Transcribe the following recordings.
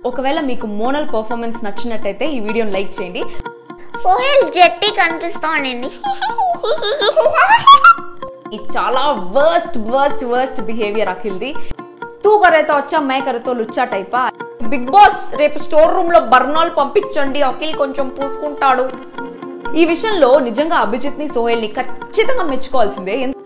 ఒకవేళ మీకు మోనల్ పర్ఫార్మెన్స్ నచ్చినట్టయితే ఈ వీడియోని లైక్ చేయండి సోహెల్ జట్టి కనిపిస్తా ఉండింది ఇది చాలా వర్స్ట్ వర్స్ట్ వర్స్ట్ బిహేవియర్ అఖిల్ది తూ కరేతో వచ్చా మే కరేతో లుచ్చా టైపా బిగ్ బాస్ రేపు స్టోర్ రూమ్ లో బర్నాల్ పంపించండి అఖిల్ కొంచెం పూసుకుంటాడు ఈ విషయంలో నిజంగా అభిజిత్ ని సోహెల్ ని ఖచ్చితంగా మెచ్చుకోవాల్సిందే ఎందు-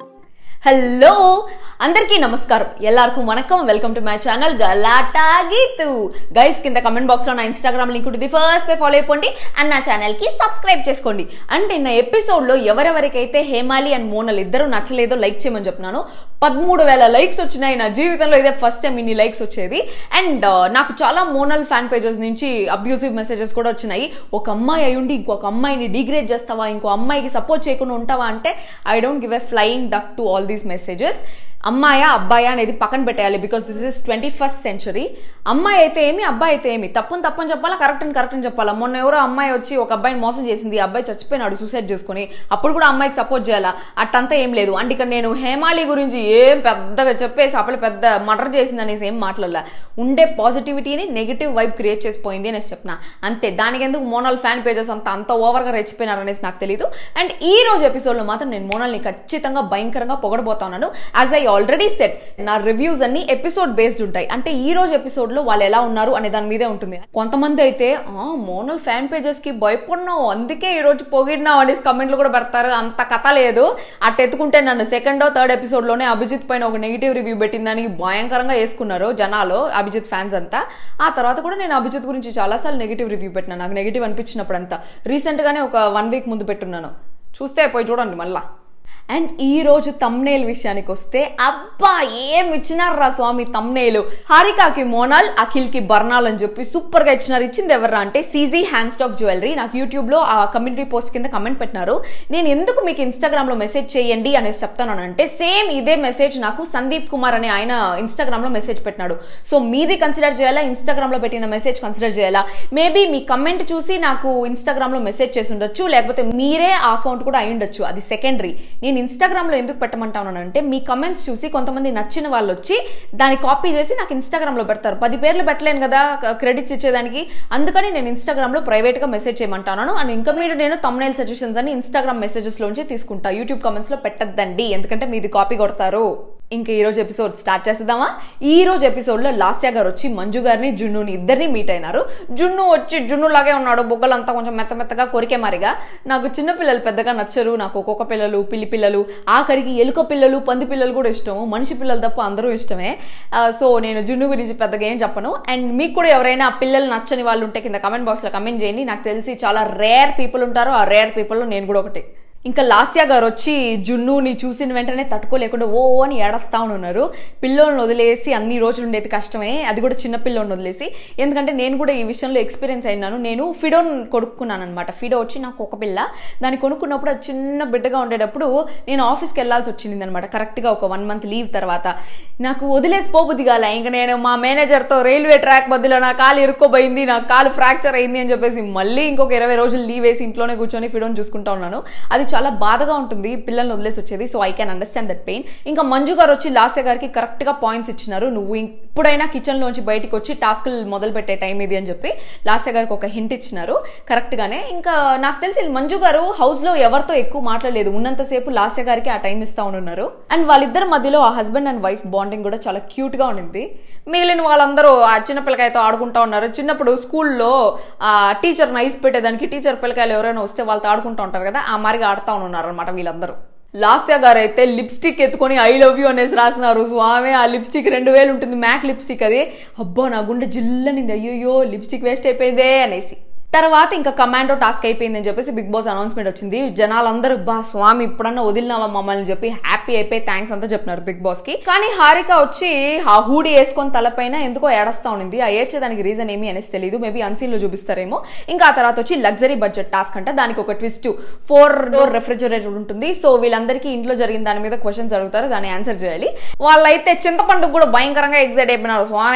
హలో అందరికీ నమస్కారం ఎల్లరికూ వనకం welcome to my channel Galatta Geetu guys కింద కమెంట్ బాక్స్ లో నా ఇన్స్టాగ్రామ్ లింక్ ఉంటుంది ఫస్ట్ పే ఫాలో అయిపోండి అండ్ నా ఛానల్ కి సబ్స్క్రైబ్ చేసుకోండి అంటే నా ఎపిసోడ్ లో ఎవరెవరికైతే హేమాలి అండ్ మోనల్ ఇద్దరు నచ్చలేదో లైక్ చేయమని చెప్తున్నాను పదమూడు వేల లైక్స్ వచ్చినాయి నా జీవితంలో ఇదే ఫస్ట్ టైం ఇన్ని లైక్స్ వచ్చేది అండ్ నాకు చాలా మోనల్ ఫ్యాన్ పేజెస్ నుంచి అబ్యూసివ్ మెసేజెస్ కూడా వచ్చినాయి ఒక అమ్మాయి అయి ఉండి ఇంకొక అమ్మాయిని డిగ్రేడ్ చేస్తావా ఇంకో అమ్మాయికి సపోర్ట్ చేయకుండా ఉంటావా అంటే I don't give a flying duck to all these messages అమ్మాయా అబ్బాయా అనేది పక్కన పెట్టేయాలి because this is twenty first century అమ్మాయి అయితే ఏమి అబ్బాయి అయితే ఏమి తప్పుని తప్పని చెప్పాలా కరెక్ట్ అని కరెక్ట్ అని చెప్పాలా మొన్న ఎవరో అమ్మాయి వచ్చి ఒక అబ్బాయిని మోసం చేసింది ఆ అబ్బాయి చచ్చిపోయినాడు సూసైడ్ చేసుకుని అప్పుడు కూడా అమ్మాయికి సపోర్ట్ చేయాలా అట్టంతా ఏం లేదు అంటే ఇక్కడ నేను హేమాలి గురించి ఏం పెద్దగా చెప్పేసి అప్పుడు పెద్ద మర్డర్ చేసింది అనేసి ఏం మాట్లాడలే ఉండే పాజిటివిటీని నెగిటివ్ వైబ్ క్రియేట్ చేసిపోయింది అనేసి చెప్తున్నా అంతే దానికి ఎందుకు మోనల్ ఫ్యాన్ పేజెస్ అంత అంత ఓవర్గా రెచ్చిపోయినారు అనేసి నాకు తెలియదు అండ్ ఈ రోజు ఎపిసోడ్లో మాత్రం నేను మోనల్ని ఖచ్చితంగా భయంకరంగా పొగడబోతున్నాను యాజ్ ఐ ఆల్రెడీ సెట్ నా రివ్యూస్ అన్ని ఎపిసోడ్ బేస్డ్ ఉంటాయి అంటే ఈ రోజు ఎపిసోడ్ లో వాళ్ళు ఎలా ఉన్నారు అనే దాని మీదే ఉంటుంది కొంతమంది అయితే ఆ మోనల్ ఫ్యాన్ పేజెస్ కి భయపడినావు అందుకే ఈ రోజు పొగిడినావు అనేసి కమెంట్లు కూడా పెడతారు అంత కథ లేదు అట్ ఎత్తుకుంటే నన్ను సెకండ్ థర్డ్ ఎపిసోడ్ లోనే అభిజిత్ పైన ఒక నెగిటివ్ రివ్యూ పెట్టిందని భయంకరంగా వేసుకున్నారు జనాలు అభిజిత్ ఫ్యాన్స్ అంతా ఆ తర్వాత కూడా నేను అభిజిత్ గురించి చాలాసార్లు నెగిటివ్ రివ్యూ పెట్టినా నాకు నెగిటివ్ అనిపించినప్పుడు అంతా రీసెంట్ గానే ఒక వన్ వీక్ ముందు పెట్టున్నాను చూస్తే పోయి చూడండి మళ్ళా అండ్ ఈ రోజు తమ్నేల్ విషయానికి వస్తే అబ్బా ఏం ఇచ్చినారా స్వామి తమ్నేలు హారికాకి మోనాల్ అఖిల్ కి బర్నాల్ అని చెప్పి సూపర్ గా ఇచ్చినారు ఇచ్చింది ఎవరా అంటే సీజీ హ్యాండ్ స్టాక్ జ్యువెలరీ నాకు యూట్యూబ్ లో ఆ కమ్యూనిటీ పోస్ట్ కింద కమెంట్ పెట్టినారు నేను ఎందుకు మీకు ఇన్స్టాగ్రామ్ లో మెసేజ్ చేయండి అనేసి చెప్తాను అంటే సేమ్ ఇదే మెసేజ్ నాకు సందీప్ కుమార్ అనే ఆయన ఇన్స్టాగ్రామ్ లో మెసేజ్ పెట్టినాడు సో మీది కన్సిడర్ చేయాలా ఇన్స్టాగ్రామ్ లో పెట్టిన మెసేజ్ కన్సిడర్ చేయాలా మేబీ మీ కమెంట్ చూసి నాకు ఇన్స్టాగ్రామ్ లో మెసేజ్ చేసి ఉండొచ్చు లేకపోతే మీరే ఆ అకౌంట్ కూడా అయి ఉండొచ్చు అది సెకండరీ నేను ఇన్స్టాగ్రామ్ లో ఎందుకు పెట్టమంటాను అంటే మీ కమెంట్స్ చూసి కొంతమంది నచ్చిన వాళ్ళు వచ్చి దాన్ని కాపీ చేసి నాకు ఇన్స్టాగ్రామ్ లో పెడతారు పది పేర్లు పెట్టలేను కదా క్రెడిట్స్ ఇచ్చేదానికి అందుకని నేను ఇన్స్టాగ్రామ్ లో ప్రైవేట్ గా మెసేజ్ చేయమంటాను అండ్ ఇంకా మీరు నేను తమ్నైల్ సజెషన్స్ అని ఇన్స్టాగ్రామ్ మెసేజెస్ లోంచి తీసుకుంటా యూట్యూబ్ కమెంట్స్ లో పెట్టద్దండి ఎందుకంటే మీది కాపీ కొడతారు ఇంకా ఈ రోజు ఎపిసోడ్ స్టార్ట్ చేసేద్దామా ఈ రోజు ఎపిసోడ్ లో లాస్యా గారు వచ్చి మంజు గారిని జున్నుని ఇద్దరిని మీట్ అయినారు జున్ను వచ్చి జున్ను లాగే ఉన్నాడు బొగ్గలంతా కొంచెం మెత్త మెత్తగా కొరికే మారిగా నాకు చిన్న పిల్లలు పెద్దగా నచ్చరు నాకు ఒక్కొక్క పిల్లలు పిల్లి పిల్లలు ఆఖరికి ఎలుక పిల్లలు పంది పిల్లలు కూడా ఇష్టము మనిషి పిల్లలు తప్ప అందరూ ఇష్టమే ఆ, సో నేను జున్ను గురించి పెద్దగా ఏం చెప్పను అండ్ మీకు కూడా ఎవరైనా పిల్లలు నచ్చని వాళ్ళు ఉంటే కింద కమెంట్ బాక్స్ లో కమెంట్ చేయండి నాకు తెలిసి చాలా రేర్ పీపుల్ ఉంటారు ఆ రేర్ పీపుల్ నేను కూడా ఒకటి ఇంకా లాస్యా గారు వచ్చి జున్నుని చూసిన వెంటనే తట్టుకోలేకుండా ఓ అని ఏడస్తా ఉన్నారు పిల్లోని వదిలేసి అన్ని రోజులు ఉండేది కష్టమే అది కూడా చిన్న పిల్లోని వదిలేసి ఎందుకంటే నేను కూడా ఈ విషయంలో ఎక్స్పీరియన్స్ అయినాను నేను ఫిడోన్ కొనుక్కున్నాను అనమాట ఫిడో వచ్చి నాకు ఒక పిల్ల దాన్ని కొనుక్కున్నప్పుడు అది చిన్న బిడ్డగా ఉండేటప్పుడు నేను ఆఫీస్కి వెళ్ళాల్సి వచ్చింది అనమాట కరెక్ట్గా ఒక వన్ మంత్ లీవ్ తర్వాత నాకు వదిలేసి పోబుద్ది కాల ఇంకా నేను మా మేనేజర్తో రైల్వే ట్రాక్ మధ్యలో నా కాలు ఇరుక్కోబోయింది నా కాలు ఫ్రాక్చర్ అయింది అని చెప్పేసి మళ్ళీ ఇంకొక ఇరవై రోజులు లీవ్ వేసి ఇంట్లోనే కూర్చొని ఫిడోన్ చూసుకుంటా ఉన్నాను అది చాలా బాధగా ఉంటుంది పిల్లల్ని వదిలేసి వచ్చేది so I can understand that pain ఇంకా మంజు గారు వచ్చి లాస్య గారికి కరెక్ట్ గా పాయింట్స్ ఇచ్చినారు నువ్వు ఇప్పుడైనా కిచెన్ లోంచి బయటికి వచ్చి టాస్క్లు మొదలు పెట్టే టైం ఇది అని చెప్పి లాస్య గారికి ఒక హింట్ ఇచ్చినారు కరెక్ట్ గానే ఇంకా నాకు తెలిసి మంజు గారు హౌస్ లో ఎవరితో ఎక్కువ మాట్లాడలేదు ఉన్నంతసేపు లాస్య గారికి ఆ టైం ఇస్తా ఉన్నారు అండ్ వాళ్ళిద్దరి మధ్యలో ఆ హస్బెండ్ అండ్ వైఫ్ బాండింగ్ కూడా చాలా క్యూట్ గా ఉండింది మిగిలిన వాళ్ళందరూ ఆ చిన్న పిల్లకాయతో ఆడుకుంటా ఉన్నారు చిన్నప్పుడు స్కూల్లో ఆ టీచర్ నైస్ పెట్టేదానికి టీచర్ పిల్లకాయలు ఎవరైనా వస్తే వాళ్ళతో ఆడుకుంటా ఉంటారు కదా ఆ మారిగా ఆడుతా ఉన్నారు అనమాట వీళ్ళందరూ లాస్య గారు అయితే లిప్స్టిక్ ఎత్తుకొని ఐ లవ్ యూ అనేసి రాసినారు స్వామి ఆ లిప్స్టిక్ రెండు వేలు ఉంటుంది మ్యాక్ లిప్స్టిక్ అది అబ్బా నా గుండె జిల్లనింది అయ్యోయ్యో లిప్స్టిక్ వేస్ట్ అయిపోయిందే అనేసి తర్వాత ఇంకా కమాండో టాస్క్ అయిపోయిందని చెప్పేసి బిగ్ బాస్ అనౌన్స్మెంట్ వచ్చింది జనాలందరూ బా స్వామి ఇప్పుడన్నా వదిలినావా మమ్మల్ని చెప్పి హ్యాపీ అయిపోయి థ్యాంక్స్ అంతా చెప్పినారు బిగ్ బాస్ కి కానీ హారిక వచ్చి ఆ హూడీ వేసుకొని తలపైన ఎందుకో ఏడస్తా ఉండింది ఆ ఏడ్చేదానికి రీజన్ ఏమి అనేసి తెలియదు మేబీ అన్సీన్ లో చూపిస్తారేమో ఇంకా ఆ తర్వాత వచ్చి లగ్జరీ బడ్జెట్ టాస్క్ అంటే దానికి ఒక ట్విస్ట్ ఫోర్ డోర్ రెఫ్రిజరేటర్ ఉంటుంది సో వీళ్ళందరికీ ఇంట్లో జరిగిన దాని మీద క్వశ్చన్స్ అడుగుతారు దాన్ని ఆన్సర్ చేయాలి వాళ్ళైతే చింతపండుకు కూడా భయంకరంగా ఎగ్జైట్ అయిపోయినారు స్వామి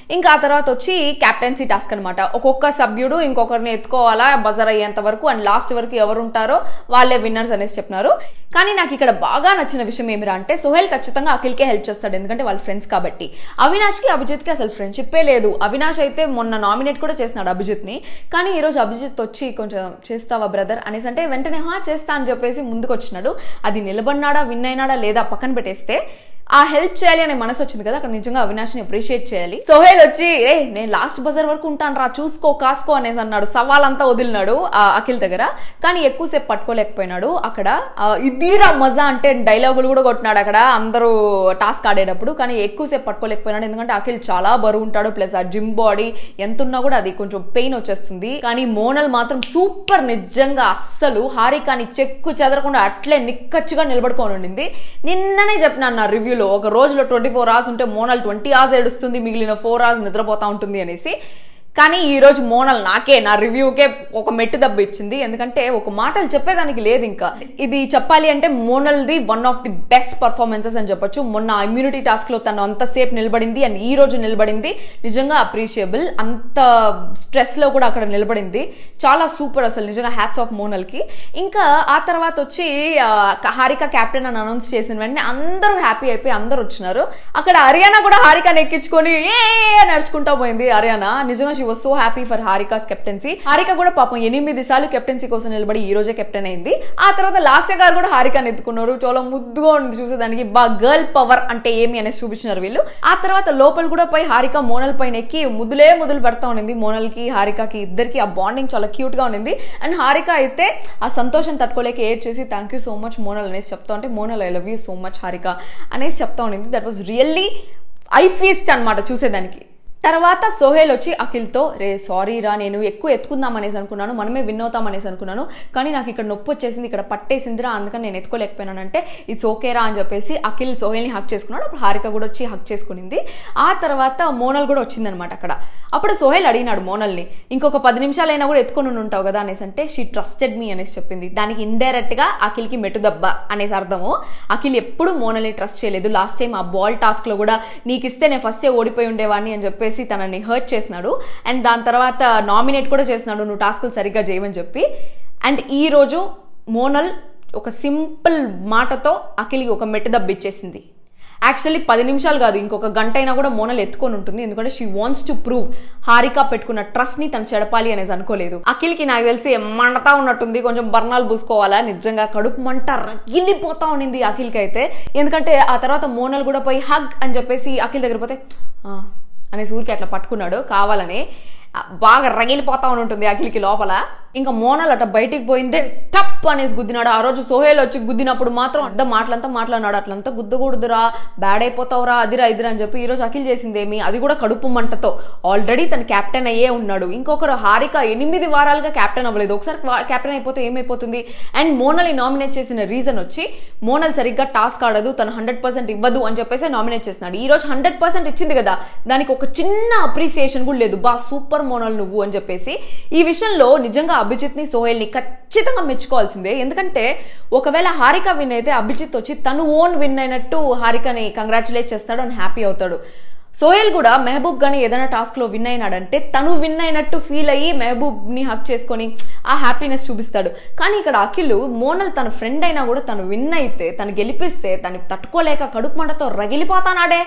ఇంకా ఆ తర్వాత వచ్చి క్యాప్టెన్సీ టాస్క్ అనమాట ఒక్కొక్క సభ్యుడు ఇంకొకరిని ఎత్తుకోవాలా బజర్ అయ్యేంత వరకు అండ్ లాస్ట్ వరకు ఎవరు ఉంటారో వాళ్ళే విన్నర్స్ అనేసి చెప్పినారు కానీ నాకు ఇక్కడ బాగా నచ్చిన విషయం ఏమిరా అంటే సోహెల్ ఖచ్చితంగా అఖిల్కే హెల్ప్ చేస్తాడు ఎందుకంటే వాళ్ళ ఫ్రెండ్స్ కాబట్టి అవినాష్కి అభిజిత్కి అసలు ఫ్రెండ్షిప్పే లేదు అవినాష్ అయితే మొన్న నామినేట్ కూడా చేసినాడు అభిజిత్ని కానీ ఈరోజు అభిజిత్ వచ్చి కొంచెం చేస్తావా బ్రదర్ అనేసి అంటే వెంటనే హా చేస్తా అని చెప్పేసి ముందుకు వచ్చినాడు అది నిలబడినాడా విన్ అయినాడా లేదా పక్కన పెట్టేస్తే ఆ హెల్ప్ చేయాలి అనే మనసు వచ్చింది కదా అక్కడ నిజంగా అవినాష్ని అప్రిషియేట్ చేయాలి సోహేల్ వచ్చి ఏ నేను లాస్ట్ బజర్ వరకు ఉంటాను రా చూసుకో కాసుకో అనేసి అన్నాడు సవాలంతా వదిలినాడు ఆ అఖిల్ దగ్గర కానీ ఎక్కువసేపు పట్టుకోలేకపోయినాడు అక్కడ ఆ, ఇదిరా మజా అంటే డైలాగులు కూడా కొట్టినాడు అక్కడ అందరూ టాస్క్ ఆడేటప్పుడు కానీ ఎక్కువసేపు పట్టుకోలేకపోయినాడు ఎందుకంటే అఖిల్ చాలా బరువు ఉంటాడు ప్లస్ ఆ జిమ్ బాడీ ఎంత ఉన్నా కూడా అది కొంచెం పెయిన్ వచ్చేస్తుంది కానీ మోనల్ మాత్రం సూపర్ నిజంగా అస్సలు హారికాని చెక్కు చెదరకుండా అట్లే నిక్కచ్చుగా నిలబడుకొని ఉండింది నిన్ననే చెప్పినాను నా రివ్యూలో ఒక రోజులో ట్వంటీ ఫోర్ అవర్స్ ఉంటే మోనల్ ట్వంటీ అవర్స్ ఏడుస్తుంది మిగిలిన ఫోర్ అవర్స్ నిద్రపోతా ఉంటుంది అనేసి కానీ ఈ రోజు మోనల్ నాకే నా రివ్యూకే ఒక మెట్టు దెబ్బ ఇచ్చింది ఎందుకంటే ఒక మాటలు చెప్పేదానికి లేదు ఇంకా ఇది చెప్పాలి అంటే మోనల్ది one of the best performances అని చెప్పొచ్చు మొన్న ఇమ్యూనిటీ టాస్క్ లో తను అంతసేపు నిలబడింది అండ్ ఈ రోజు నిలబడింది నిజంగా అప్రిషియబుల్ అంత స్ట్రెస్ లో కూడా అక్కడ నిలబడింది చాలా సూపర్ అసలు నిజంగా హ్యాట్స్ ఆఫ్ మోనల్ కి ఇంకా ఆ తర్వాత వచ్చి ఆ, హారిక కెప్టెన్ అని అనౌన్స్ చేసిన వెంటనే అందరూ హ్యాపీ అయిపోయి అందరూ వచ్చినారు అక్కడ హర్యానా కూడా హారికని ఎక్కించుకొని ఏ నడుచుకుంటా పోయింది హర్యానా నిజంగా she was so happy for Harika's captaincy Harika కూడా పాపం ఎనిమిది సార్లు కెప్టెన్సీ కోసం నిలబడి ఈ రోజే కెప్టెన్ అయింది ఆ తర్వాత లాస్య గారు కూడా హారికాని ఎత్తుకున్నారు చాలా ముద్దుగా ఉంది చూసేదానికి బా గర్ల్ పవర్ అంటే ఏమి అనేసి చూపించినారు వీళ్ళు ఆ తర్వాత లోపల కూడా పోయి హారిక మోనల్ పైన ఎక్కి ముద్దులే ముద్దులు పెడతా ఉండింది మోనల్ కి హారికకి ఇద్దరికి ఆ బాండింగ్ చాలా క్యూట్ గా ఉండింది అండ్ హారిక అయితే ఆ సంతోషం తట్టుకోలేక ఏడ్ చేసి thank you so much Monal అనేసి చెప్తా ఉంటే Monal I love you so much Harika అనేసి చెప్తా ఉండింది that was really eye feast అనమాట చూసేదానికి తర్వాత సోహేల్ వచ్చి అఖిల్తో రే సారీ రా నేను ఎక్కువ ఎత్తుకుందాం అనేసి అనుకున్నాను మనమే విన్ అవుతాం అనేసి అనుకున్నాను కానీ నాకు ఇక్కడ నొప్పి వచ్చేసింది ఇక్కడ పట్టేసిందిరా అందుకని నేను ఎత్తుకోలేకపోయినానంటే ఇట్స్ ఓకే రా అని చెప్పేసి అఖిల్ సోహేల్ని హక్ చేసుకున్నాడు అప్పుడు హారిక కూడా వచ్చి హక్ చేసుకునింది ఆ తర్వాత మోనల్ కూడా వచ్చిందనమాట అక్కడ అప్పుడు సోహేల్ అడిగినాడు మోనల్ని ఇంకొక పది నిమిషాలైనా కూడా ఎత్తుకొని ఉండి ఉంటావు కదా అనేసి అంటే షీ ట్రస్టెడ్ మీ అనేసి చెప్పింది దానికి ఇండైరెక్ట్ గా అఖిల్కి మెట్టు దెబ్బ అనేసి అర్థము అఖిల్ ఎప్పుడు మోనల్ని ట్రస్ట్ చేయలేదు లాస్ట్ టైం ఆ బాల్ టాస్క్ లో కూడా నీకు ఇస్తే నేను ఫస్ట్ ఓడిపోయి ఉండేవాడిని అని చెప్పేసి తనని హర్ట్ చేసినాడు అండ్ దాని తర్వాత నామినేట్ కూడా చేసినాడు నువ్వు టాస్క్లు సరిగ్గా చేయమని చెప్పి అండ్ ఈ రోజు మోనల్ ఒక సింపుల్ మాటతో అఖిల్కి ఒక మెట్టు దెబ్బ ఇచ్చేసింది యాక్చువల్లీ పది నిమిషాలు కాదు ఇంకొక గంట అయినా కూడా మోనల్ ఎత్తుకొని ఉంటుంది ఎందుకంటే she wants to prove Harika పెట్టుకున్న ట్రస్ట్ ని తను చెడపాలి అనేసి అనుకోలేదు అఖిల్కి నాకు తెలిసి మండతా ఉన్నట్టుంది కొంచెం బర్ణాలు పూసుకోవాలా నిజంగా కడుపు మంట రగిలిపోతా ఉండింది అఖిల్కి అయితే ఎందుకంటే ఆ తర్వాత మోనల్ కూడా పోయి హగ్ అని చెప్పేసి అఖిల్ దగ్గర పోతే "ఆ" అనేసి ఊరికి అట్లా పట్టుకున్నాడు కావాలని ఆ, బాగా రగిలిపోతా ఉంటుంది అఖిల్కి లోపల ఇంకా మోనల్ అట్లా బయటికి పోయిందే టప్ అనేసి గుద్దినాడు ఆ రోజు సోహేల్ వచ్చి గుద్దినప్పుడు మాత్రం అడ్డ మాటలంతా మాట్లాడినాడు అట్లంతా గుద్దకూడదురా బ్యాడ్ అయిపోతావురా అదిరా ఇదిరా అని చెప్పి ఈ రోజు అఖిల్ చేసిందేమి అది కూడా కడుపు మంటతో ఆల్రెడీ తను కెప్టెన్ అయ్యే ఉన్నాడు ఇంకొకరు హారిక ఎనిమిది వారాలుగా కెప్టెన్ అవ్వలేదు ఒకసారి కెప్టెన్ అయిపోతే ఏమైపోతుంది అండ్ మోనల్ని నామినేట్ చేసిన రీజన్ వచ్చి మోనల్ సరిగ్గా టాస్క్ ఆడదు తను హండ్రెడ్ పర్సెంట్ ఇవ్వదు అని చెప్పేసి నామినేట్ చేస్తున్నాడు ఈ రోజు హండ్రెడ్ పర్సెంట్ ఇచ్చింది కదా దానికి ఒక చిన్న అప్రిసియేషన్ కూడా లేదు బా సూపర్ మోనల్ నువ్వు అని చెప్పేసి ఈ విషయంలో నిజంగా అభిజిత్ ని సోహెల్ ని ఖచ్చితంగా మెచ్చుకోవాల్సిందే ఎందుకంటే ఒకవేళ హారిక విన్ అయితే అభిజిత్ వచ్చి తను ఓన్ విన్ అయినట్టు హారికని కంగ్రాచులేట్ చేస్తాడు అని హ్యాపీ అవుతాడు సోహెల్ కూడా మెహబూబ్ గానీ ఏదైనా టాస్క్ లో విన్ అయినాడంటే తను విన్ అయినట్టు ఫీల్ అయ్యి మెహబూబ్ ని హక్ చేసుకొని ఆ హ్యాపీనెస్ చూపిస్తాడు కానీ ఇక్కడ అఖిల్ మోనల్ తన ఫ్రెండ్ అయినా కూడా తను విన్ అయితే తను గెలిపిస్తే తను తట్టుకోలేక కడుపు మంటతో రగిలిపోతానాడే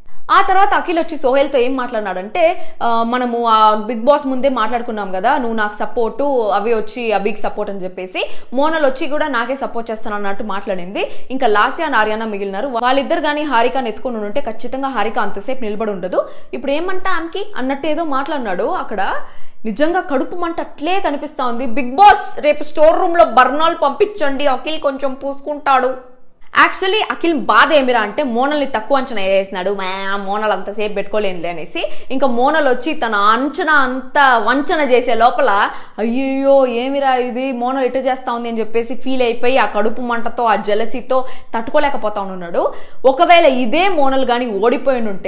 ఆ తర్వాత అఖిల్ వచ్చి సోహెల్తో ఏం మాట్లాడినాడంటే ఆ, మనము ఆ బిగ్ బాస్ ముందే మాట్లాడుకున్నాం కదా నువ్వు నాకు సపోర్టు అవి వచ్చి అభికి సపోర్ట్ అని చెప్పేసి మోనల్ వచ్చి కూడా నాకే సపోర్ట్ చేస్తాను అన్నట్టు మాట్లాడింది ఇంకా లాస్యా నార్యానా మిగిలినారు వాళ్ళిద్దరు కానీ హారికని ఎత్తుకొని ఉంటే ఖచ్చితంగా హారిక అంతసేపు నిలబడి ఉండదు ఇప్పుడు ఏమంటా ఆమెకి అన్నట్టు ఏదో మాట్లాడినాడు అక్కడ నిజంగా కడుపు మంట అట్లే కనిపిస్తా ఉంది బిగ్ బాస్ రేపు స్టోర్ రూమ్ లో బర్నాలు పంపించండి అఖిల్ కొంచెం పూసుకుంటాడు యాక్చువల్లీ అఖిల్ బాధ ఏమిరా అంటే మోనల్ని తక్కువ అంచనా వేసినాడు మా మోనల్ అంతసేపు పెట్టుకోలేనులే అనేసి ఇంకా మోనల్ వచ్చి తన అంచనా అంతా వంచన చేసే లోపల అయ్యయ్యో ఏమిరా ఇది మోనల్ ఇటు చేస్తా ఉంది అని చెప్పేసి ఫీల్ అయిపోయి ఆ కడుపు మంటతో ఆ జలసీతో తట్టుకోలేకపోతా ఉన్నాడు ఒకవేళ ఇదే మోనల్ కానీ ఓడిపోయి ఉంటే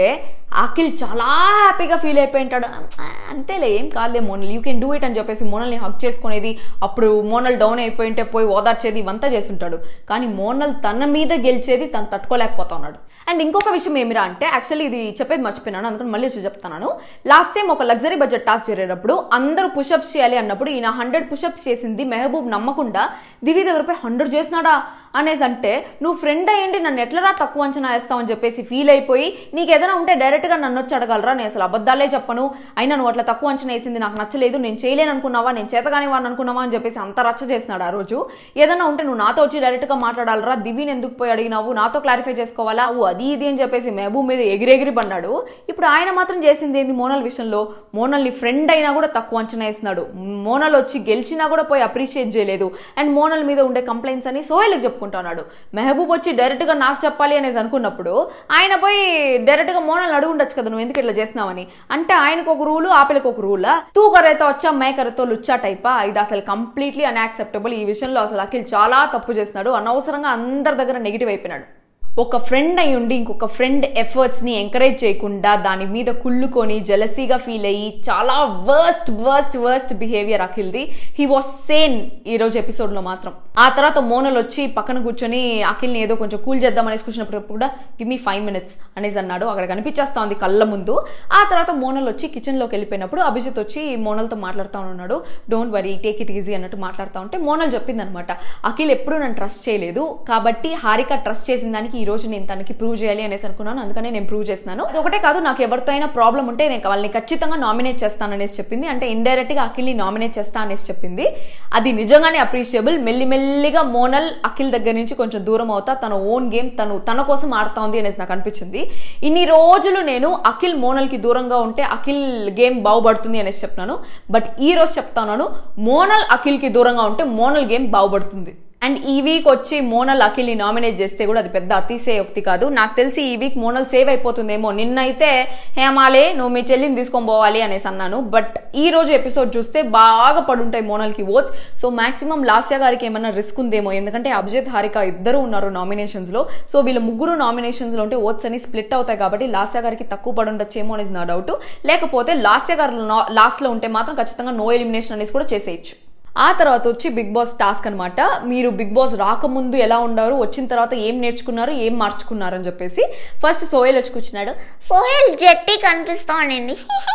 అఖిల్ చాలా హ్యాపీగా ఫీల్ అయిపోయి ఉంటాడు "ఆ, అంతేలే ఏం కాదులే Monal you can do it అని చెప్పేసి మోనల్ని హక్ చేసుకునేది అప్పుడు మోనల్ డౌన్ అయిపోయి ఉంటే పోయి ఓదార్చేది ఇవంతా చేస్తుంటాడు కానీ మోనల్ తన మీద గెలిచేది తను తట్టుకోలేకపోతా ఉన్నాడు అండ్ ఇంకొక విషయం ఏమిరా అంటే యాక్చువల్లీ ఇది చెప్పేది మర్చిపోయినాను అందుకని మళ్ళీ వచ్చి చెప్తాను లాస్ట్ టైం ఒక లగ్జరీ బడ్జెట్ టాస్క్ జరిగేటప్పుడు అందరూ పుషప్స్ చేయాలి అన్నప్పుడు ఈయన హండ్రెడ్ పుషప్స్ చేసింది మెహబూబ్ నమ్మకుండా దివి దగ్గరపై హండ్రెడ్ చేసినాడా అనేసి అంటే నువ్వు ఫ్రెండ్ అయ్యండి నన్ను ఎట్లరా తక్కువ అంచనా వేస్తావు అని చెప్పేసి ఫీల్ అయిపోయి నీకు ఏదైనా ఉంటే డైరెక్ట్గా నన్ను వచ్చి అడగలరా నేను అసలు అబద్ధాలే చెప్పను అయినా నువ్వు అట్లా తక్కువ అంచనా వేసింది నాకు నచ్చలేదు నేను చేయలేను అనుకున్నావా నేను చేతగాని వాడిని అనుకున్నావా అని చెప్పేసి అంత రచ్చ చేసినాడు ఆ రోజు ఏదైనా ఉంటే నువ్వు నాతో వచ్చి డైరెక్ట్గా మాట్లాడాలరా దివిని ఎందుకు పోయి అడిగినావు నాతో క్లారిఫై చేసుకోవాలా ఓ అది ఇది అని చెప్పేసి మహబూబ్ మీద ఎగిరెగిరి పన్నాడు ఇప్పుడు ఆయన మాత్రం చేసింది ఏంది మోనల్ విషయంలో మోనల్ని ఫ్రెండ్ అయినా కూడా తక్కువ అంచనా వేస్తున్నాడు మోనల్ వచ్చి గెలిచినా కూడా పోయి అప్రిషియేట్ చేయలేదు అండ్ మోనల్ మీద ఉండే కంప్లైంట్స్ అని సోహెల్కి చెప్పుకుంటున్నాడు మెహబూబ్ వచ్చి డైరెక్ట్ గా నాకు చెప్పాలి అనేసి అనుకున్నప్పుడు ఆయన పోయి డైరెక్ట్ గా మోనల్ అడుగు ఉండొచ్చు కదా నువ్వు ఎందుకు ఇట్లా చేస్తున్నావని అంటే ఆయనకు ఒక రూలు ఆపిలకు ఒక రూలా తూ కరేతో వచ్చా మే కరేతో లుచ్చా టైపా ఇది అసలు కంప్లీట్లీ అన్యాక్సెప్టబుల్ ఈ విషయంలో అసలు అఖిల్ చాలా తప్పు చేస్తున్నాడు అనవసరంగా అందరి దగ్గర నెగిటివ్ అయిపోయినాడు ఒక ఫ్రెండ్ అయి ఉండి ఇంకొక ఫ్రెండ్ ఎఫర్ట్స్ని ఎంకరేజ్ చేయకుండా దాని మీద కుళ్ళుకొని జెలసీగా ఫీల్ అయ్యి చాలా వర్స్ట్ వర్స్ట్ వర్స్ట్ బిహేవియర్ అఖిల్ది హీ వాస్ సేన్ ఈ రోజు ఎపిసోడ్లో మాత్రం ఆ తర్వాత మోనల్ వచ్చి పక్కన కూర్చొని అఖిల్ని ఏదో కొంచెం కూల్ చేద్దాం అనేసి కూర్చున్నప్పుడు కూడా గివ్ మీ ఫైవ్ మినిట్స్ అనేసి అన్నాడు అక్కడ కనిపించేస్తా ఉంది కళ్ళ ముందు ఆ తర్వాత మోనల్ వచ్చి కిచెన్లోకి వెళ్ళిపోయినప్పుడు అభిజిత్ వచ్చి మోనల్తో మాట్లాడుతూ ఉన్నాడు don't worry take it easy అన్నట్టు మాట్లాడుతూ ఉంటే మోనల్ చెప్పింది అనమాట అఖిల్ ఎప్పుడు నన్ను ట్రస్ట్ చేయలేదు కాబట్టి హారిక ట్రస్ట్ చేసిన దానికి ఈ రోజు నేను తనకి ప్రూవ్ చేయాలి అనేసి అనుకున్నాను అందుకనే నేను ప్రూవ్ చేస్తున్నాను అది ఒకటే కాదు నాకు ఎవరితో అయినా ప్రాబ్లం ఉంటే నేను వాళ్ళని ఖచ్చితంగా నామినేట్ చేస్తాను అనేసి చెప్పింది అంటే ఇండైరెక్ట్ గా అఖిల్ని నామినేట్ చేస్తా అనేసి చెప్పింది అది నిజంగానే అప్రిషియబుల్ మెల్లిమెల్లిగా మోనల్ అఖిల్ దగ్గర నుంచి కొంచెం దూరం అవుతా తన ఓన్ గేమ్ తను తన కోసం ఆడుతా ఉంది అనేసి నాకు అనిపించింది ఇన్ని రోజులు నేను అఖిల్ మోనల్ కి దూరంగా ఉంటే అఖిల్ గేమ్ బాగుపడుతుంది అనేసి చెప్తున్నాను బట్ ఈ రోజు చెప్తాను మోనల్ అఖిల్ కి దూరంగా ఉంటే మోనల్ గేమ్ బాగుపడుతుంది అండ్ ఈ వీక్ వచ్చి మోనల్ అఖిల్ని నామినేట్ చేస్తే కూడా అది పెద్ద అతిశయోక్తి కాదు నాకు తెలిసి ఈ వీక్ మోనల్ సేవ్ అయిపోతుందేమో నిన్నైతే హేమాలే నువ్వు మీ చెల్లిని తీసుకొని పోవాలి అనేసి అన్నాను బట్ ఈ రోజు ఎపిసోడ్ చూస్తే బాగా పడుంటాయి మోనల్కి ఓట్స్ సో మాక్సిమం లాస్య గారికి ఏమైనా రిస్క్ ఉందేమో ఎందుకంటే అభిజిత్ హారిక ఇద్దరు ఉన్నారు నామినేషన్స్ లో సో వీళ్ళ ముగ్గురు నామినేషన్స్ లో ఉంటే ఓట్స్ అని స్ప్లిట్ అవుతాయి కాబట్టి లాస్య గారికి తక్కువ పడి ఉండొచ్చేమో అనేది నా డౌట్ లేకపోతే లాస్య గారు లాస్ట్ లో ఉంటే మాత్రం ఖచ్చితంగా నో ఎలిమినేషన్ అనేసి కూడా చేసేయచ్చు ఆ తర్వాత వచ్చి బిగ్ బాస్ టాస్క్ అనమాట మీరు బిగ్ బాస్ రాకముందు ఎలా ఉండారు వచ్చిన తర్వాత ఏం నేర్చుకున్నారు ఏం మార్చుకున్నారు అని చెప్పేసి ఫస్ట్ సోయల్ వచ్చి కూర్చున్నాడు సోహెల్ జెట్టి కనిపిస్తా ఉండింది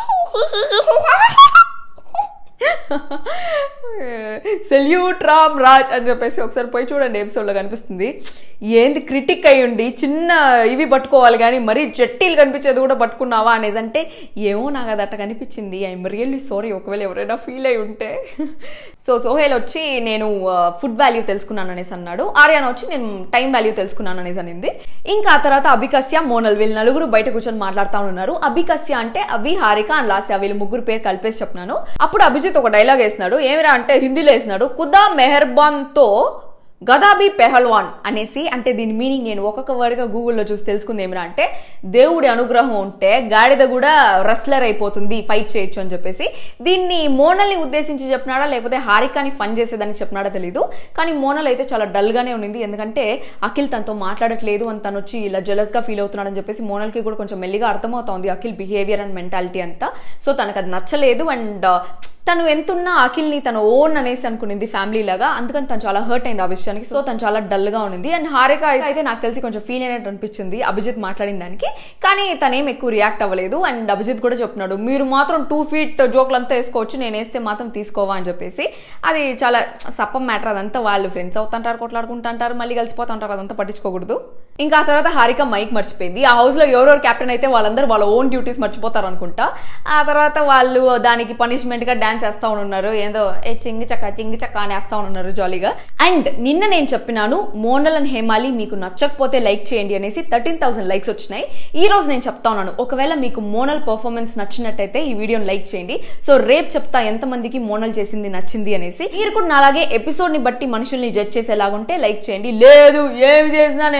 సెల్యూట్ రామ్ రాజ్ అని చెప్పేసి ఒకసారి పోయి చూడండి ఎపిసోడ్లో కనిపిస్తుంది ఏంది క్రిటిక్ అయి ఉండి చిన్న ఇవి పట్టుకోవాలి కానీ మరీ జట్టీలు కనిపించేది కూడా పట్టుకున్నావా అనేసి అంటే ఏమో నాకు అది అట్ట కనిపించింది ఐఎమ్ రియల్లీ సారీ ఒకవేళ ఎవరైనా ఫీల్ అయి ఉంటే సో సోహేల్ వచ్చి నేను ఫుడ్ వాల్యూ తెలుసుకున్నాను అనేసి అన్నాడు ఆర్యాన వచ్చి నేను టైం వాల్యూ తెలుసుకున్నాను అనేసి అనింది ఇంకా ఆ తర్వాత అభికస్య మోనల్ వీళ్ళు నలుగురు బయట కూర్చొని మాట్లాడుతూ ఉన్నారు అభికస్య అంటే అభి హారిక అండ్ లాస్య వీళ్ళు ముగ్గురు పేరు కలిపేసి చెప్తున్నాను అప్పుడు అభిజిత్ ఒక డైలాగ్ వేసినాడు ఏమిరా అంటే హిందీలో వేసినాడు కుదా మెహర్బాన్ తో గదాబీ పెహల్వాన్ అనేసి అంటే దీని మీనింగ్ నేను ఒక్కొక్క వర్డ్గా గూగుల్లో చూసి తెలుసుకుంది ఏమిరా అంటే దేవుడి అనుగ్రహం ఉంటే గాడిద కూడా రెస్లర్ అయిపోతుంది ఫైట్ చేయొచ్చు అని చెప్పేసి దీన్ని మోనల్ని ఉద్దేశించి చెప్పినాడా లేకపోతే హారికాని ఫన్ చేసేదానికి చెప్పినాడా తెలీదు కానీ మోనల్ అయితే చాలా డల్గానే ఉండింది ఎందుకంటే అఖిల్ తనతో మాట్లాడట్లేదు అని తను వచ్చి ఇలా జెలస్గా ఫీల్ అవుతున్నాడని చెప్పేసి మోనల్కి కూడా కొంచెం మెల్లిగా అర్థమవుతోంది అఖిల్ బిహేవియర్ అండ్ మెంటాలిటీ అంతా సో తనకు అది నచ్చలేదు అండ్ తను ఎంతున్నా అఖిల్ని తన ఓన్ అనేసి అనుకునింది ఫ్యామిలీ లాగా అందుకని తను చాలా హర్ట్ అయింది ఆ విషయానికి సో తను చాలా డల్ గా ఉన్నింది అండ్ హారిక అయితే నాకు తెలిసి కొంచెం ఫీల్ అయినట్టు అనిపించింది అభిజిత్ మాట్లాడిన దానికి కానీ తనేం ఎక్కువ రియాక్ట్ అవ్వలేదు అండ్ అభిజిత్ కూడా చెప్తున్నాడు మీరు మాత్రం టూ ఫీట్ జోక్లు అంతా వేసుకోవచ్చు నేను వేస్తే మాత్రం తీసుకోవా అని చెప్పేసి అది చాలా సప్పం మ్యాటర్ అదంతా వాళ్ళు ఫ్రెండ్స్ అవుతుంటారు కొట్లాడుకుంటుంటారు మళ్ళీ కలిసిపోతుంటారు అదంతా పట్టించుకోకూడదు ఇంకా ఆ తర్వాత హారిక మైక్ మర్చిపోయింది ఆ హౌస్ లో ఎవరెవరు కెప్టెన్ అయితే వాళ్ళందరూ వాళ్ళ ఓన్ డ్యూటీస్ మర్చిపోతారు అనుకుంటా ఆ తర్వాత వాళ్ళు దానికి పనిష్మెంట్ గా డాన్స్ వేస్తా ఉన్నారు ఏదో ఏ చింగి చక్క చింగి చక్క అని వేస్తా ఉన్నారు జాలీగా అండ్ నిన్న నేను చెప్పినాను మోనల్ అండ్ హేమాలి మీకు నచ్చకపోతే లైక్ చేయండి అనేసి థర్టీన్ థౌసండ్ లైక్స్ వచ్చినాయి ఈ రోజు నేను చెప్తా ఉన్నాను ఒకవేళ మీకు మోనల్ పర్ఫార్మెన్స్ నచ్చినట్టయితే ఈ వీడియోని లైక్ చేయండి సో రేపు చెప్తా ఎంతమందికి మోనల్ చేసింది నచ్చింది అనేసి మీరు కూడా అలాగే ఎపిసోడ్ ని బట్టి మనుషుల్ని జడ్జ్ చేసేలాగుంటే లైక్ చేయండి లేదు ఏమి చేసినా నేను అభిజిత్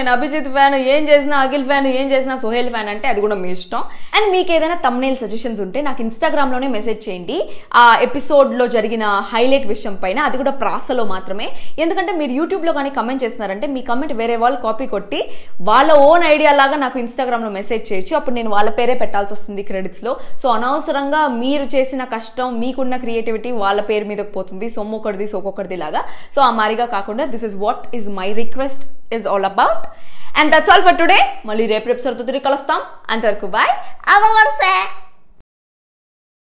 రక్షిత్ ఫ్యాన్ ఏం చేసినా అఖిల్ ఫ్యాన్ ఏం చేసినా సోహెల్ ఫ్యాన్ అంటే అది కూడా మీ ఇష్టం అండ్ మీకు ఏదైనా తమ్నేల్ సజెషన్స్ ఉంటే నాకు ఇన్స్టాగ్రామ్ లోనే మెసేజ్ చేయండి ఆ ఎపిసోడ్ లో జరిగిన హైలైట్ విషయం పైన అది కూడా ప్రాసలో మాత్రమే ఎందుకంటే మీరు యూట్యూబ్ లో కానీ కమెంట్ చేస్తున్నారంటే మీ కమెంట్ వేరే వాళ్ళు కాపీ కొట్టి వాళ్ళ ఓన్ ఐడియా లాగా నాకు ఇన్స్టాగ్రామ్ లో మెసేజ్ చేయొచ్చు అప్పుడు నేను వాళ్ళ పేరే పెట్టాల్సి వస్తుంది క్రెడిట్స్ లో సో అనవసరంగా మీరు చేసిన కష్టం మీకున్న క్రియేటివిటీ వాళ్ళ పేరు మీదకి పోతుంది సొమ్ము ఒకటిది సోకొకటిది లాగా సో ఆ మారిగా కాకుండా this is what is my request is all about and that's all for today మళ్ళీ రేపు రేపు సరితో తిరిగి కలుస్తాం అంతవరకు బాయ్ అదొకటి